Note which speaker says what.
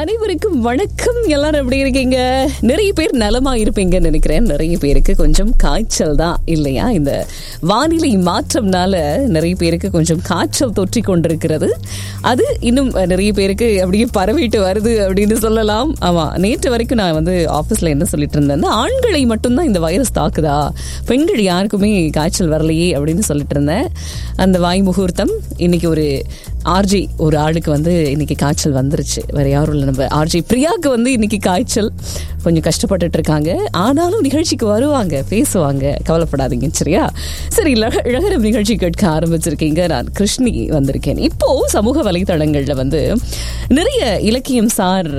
Speaker 1: அனைவருக்கும் வணக்கம் எல்லாரும் எப்படி இருக்கீங்க நிறைய பேர் நலமா இருப்பீங்கன்னு நினைக்கிறேன் நிறைய பேருக்கு கொஞ்சம் காய்ச்சல் தான் இல்லையா இந்த வானிலை மாற்றம்னால நிறைய பேருக்கு கொஞ்சம் காய்ச்சல் தொற்றி கொண்டிருக்கிறது அது இன்னும் நிறைய பேருக்கு அப்படியே பரவிட்டு வருது அப்படின்னு சொல்லலாம் ஆமா நேற்று வரைக்கும் நான் வந்து ஆபீஸ்ல என்ன சொல்லிட்டு இருந்தேன் ஆண்களை மட்டும்தான் இந்த வைரஸ் தாக்குதா பெண்கள் யாருக்குமே காய்ச்சல் வரலையே அப்படின்னு சொல்லிட்டு இருந்தேன் அந்த வாய் முகூர்த்தம் இன்னைக்கு ஒரு ஆர்ஜி ஒரு ஆளுக்கு வந்து இன்னைக்கு காய்ச்சல் வந்துருச்சு வேற யாரும் இல்லை நம்ம ஆர்ஜி பிரியாவுக்கு வந்து இன்னைக்கு காய்ச்சல் கொஞ்சம் கஷ்டப்பட்டுட்டு இருக்காங்க ஆனாலும் நிகழ்ச்சிக்கு வருவாங்க பேசுவாங்க கவலைப்படாதீங்க சரியா சரி லக- இழகரம் நிகழ்ச்சி கேட்க ஆரம்பிச்சிருக்கீங்க நான் கிருஷ்ணி வந்திருக்கேன் இப்போ சமூக வலைதளங்கள்ல வந்து நிறைய இலக்கியம் சார்